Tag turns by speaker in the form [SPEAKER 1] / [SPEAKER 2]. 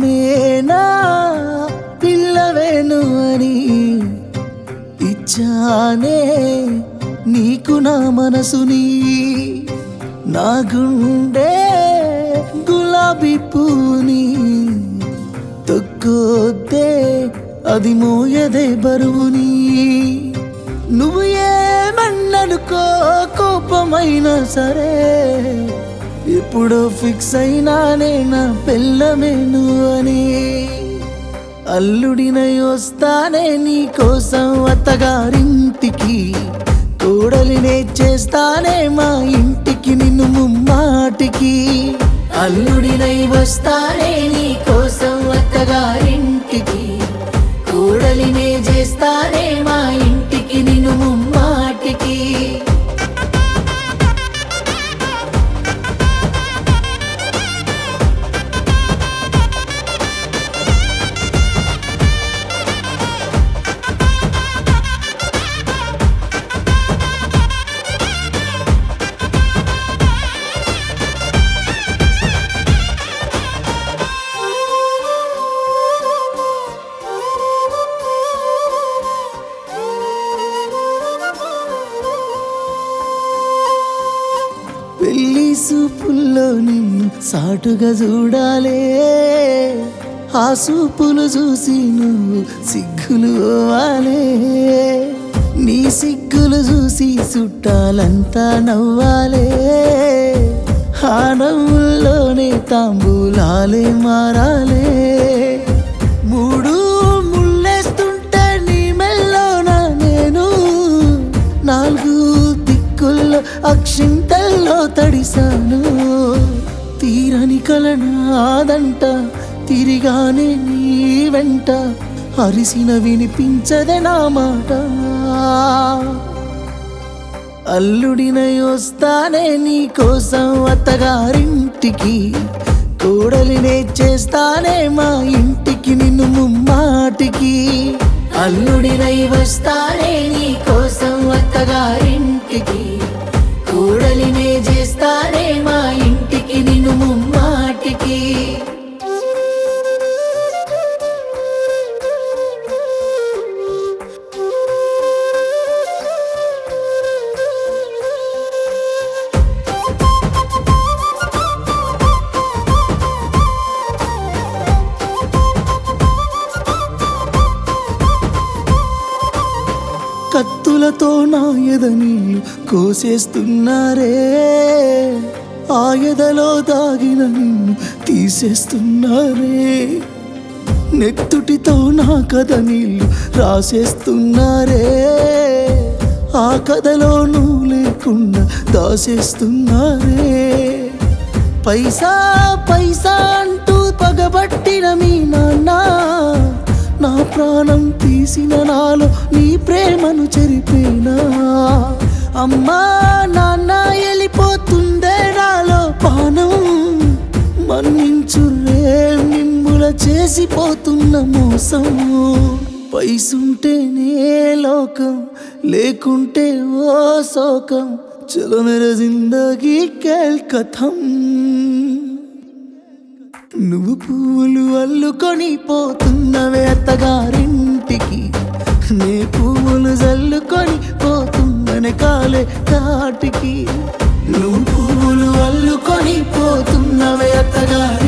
[SPEAKER 1] ఆమెనా పిల్లవేను అని ఇచ్చానే నీకు నా మనసుని నా గుండె గులాబీ పూని తొక్కొద్దే అది మోయదే బరువుని నువ్వు ఏమన్ననుకో కోపమైనా సరే ఎప్పుడో ఫిక్స్ అయినానే నా పెళ్ళమేను అని అల్లుడినై వస్తానే నీ కోసం అత్తగారింటికి కోడలినే చేస్తానే మా ఇంటికి నిన్ను ముమ్మాటికి అల్లుడినై వస్తానే నీ కోసం అత్తగారింటికి కోడలినే చేస్తానే మా ఇంటికి నిన్ను ముమ్మాటికి పెళ్లి సూపుల్లో నిన్ను సాటుగా చూడాలే ఆ సూపులు చూసి నువ్వు సిగ్గులు పోవాలే నీ సిగ్గులు చూసి చుట్టాలంతా నవ్వాలే ఆ నవ్వుల్లోనే తాంబూలాలే మారాలే మూడు ముళ్ళేస్తుంటే నీ మెల్లోన నేను నాలుగు దిక్కుల్లో అక్షింతల్లో తడిసాను తీరని కలనాదంట తిరిగానే నీ వెంట అరిసిన వినిపించదే నా మాట అల్లుడినై వస్తానే నీ కోసం అత్తగారింటికి కోడలినే చేస్తానే మా ఇంటికి నిన్ను ముమ్మాటికి అల్లుడినై వస్తానే నీ కోసం అత్తగారింటికి కోడలినే చేస్తానే మా ఇంటికి నిన్ను ముమ్మాటికి కత్తులతో నా ఎదనీళ్ళు కోసేస్తున్నారే ఆ ఎదలో దాగిన నిన్ను తీసేస్తున్నారే నెత్తుటితో నా కథ నీళ్ళు రాసేస్తున్నారే ఆ కథలో నువ్వు లేకుండా దాసేస్తున్నారే పైసా పైసా అంటూ పగబట్టిన మీ నాన్న నా ప్రాణం తీసిన నాలో నీ ప్రేమను చెరిపోయినా అమ్మా నాన్న వెళ్ళిపోతుందే నాలో పానం మన్నించు రే నిమ్ముల చేసిపోతున్న మోసం పైసుంటేనే లోకం లేకుంటే ఓ శోకం చలో మేర జిందగీ కేల్ కథం నువ్వు పువ్వులు అల్లుకొని పోతున్నవే అత్తగారింటికి నే పువ్వులు జల్లుకొని పోతున్ననే కాలే కాటికి నువ్వు పువ్వులు అల్లుకొని పోతున్నవే అత్తగారి